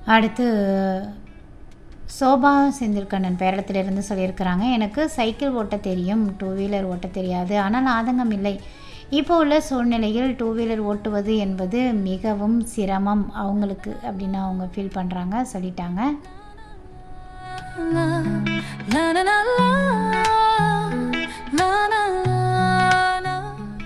அடுத்து சோபா செந்தில்கண்ணன் பேரளத்திலிருந்து சொல்லியிருக்கிறாங்க எனக்கு சைக்கிள் ஓட்ட தெரியும் டூ வீலர் ஓட்ட தெரியாது ஆனால் ஆதங்கம் இல்லை இப்போ உள்ள சூழ்நிலையில் டூ வீலர் ஓட்டுவது என்பது மிகவும் சிரமம் அவங்களுக்கு அப்படின்னு அவங்க ஃபீல் பண்ணுறாங்க சொல்லிட்டாங்க La la la la la la la la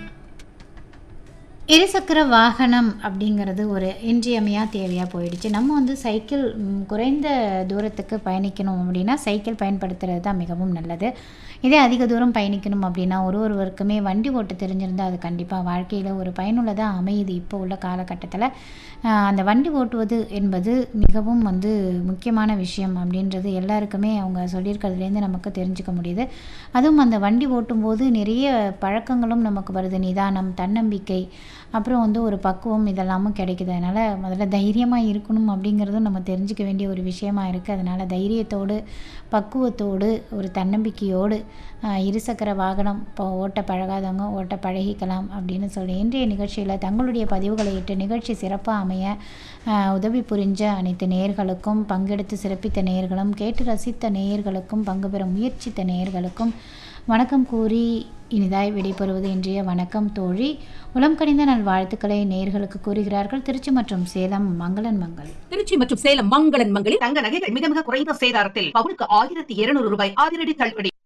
இருசக்கர வாகனம் அப்படிங்கிறது ஒரு இன்றியமையா தேவையாக போயிடுச்சு நம்ம வந்து சைக்கிள் ம், குறைந்த தூரத்துக்கு பயணிக்கணும் அப்படின்னா சைக்கிள் பயன்படுத்துறது தான் மிகவும் நல்லது இதே அதிக தூரம் பயணிக்கணும் அப்படின்னா ஒரு ஒருவருக்குமே வண்டி ஓட்ட தெரிஞ்சிருந்தால் அது கண்டிப்பாக வாழ்க்கையில் ஒரு பயனுள்ளதாக அமையுது இப்போ உள்ள காலகட்டத்தில் அந்த வண்டி ஓட்டுவது என்பது மிகவும் வந்து முக்கியமான விஷயம் அப்படின்றது எல்லாருக்குமே அவங்க சொல்லியிருக்கிறதுலேருந்து நமக்கு தெரிஞ்சுக்க முடியுது அதுவும் அந்த வண்டி ஓட்டும்போது நிறைய பழக்கங்களும் நமக்கு வருது நிதானம் தன்னம்பிக்கை அப்புறம் வந்து ஒரு பக்குவம் இதெல்லாமும் கிடைக்குது அதனால் முதல்ல தைரியமாக இருக்கணும் அப்படிங்கிறதும் நம்ம தெரிஞ்சுக்க வேண்டிய ஒரு விஷயமா இருக்குது அதனால் தைரியத்தோடு பக்குவத்தோடு ஒரு தன்னம்பிக்கையோடு ஆஹ், இருசக்கர வாகனம் இப்போ ஓட்ட பழகாதவங்க ஓட்ட பழகிக்கலாம் அப்படின்னு சொல்லி இன்றைய நிகழ்ச்சியில் தங்களுடைய பதிவுகளை இட்டு நிகழ்ச்சி சிறப்பாக அமைய ஆஹ், உதவி புரிஞ்ச அனைத்து நேயர்களுக்கும் பங்கெடுத்து சிறப்பித்த நேயர்களும் கேட்டு ரசித்த நேயர்களுக்கும் பங்கு பெற முயற்சித்த நேயர்களுக்கும் வணக்கம் கூறி இனிதாய் விடைபெறுவது இன்றைய வணக்கம் தோழி உளம் கனிந்த நல் வாழ்த்துக்களை நேயர்களுக்கு கூறுகிறார்கள் திருச்சி மற்றும் சேலம் மங்களன் மங்கள் திருச்சி மற்றும் சேலம் மங்களன் மங்களில் தங்க நகைகள் மிக மிக குறைந்த சேதாரத்தில் பவுனுக்கு ஆயிரத்தி இருநூறு ரூபாய் அதிரடி தள்ளுபடி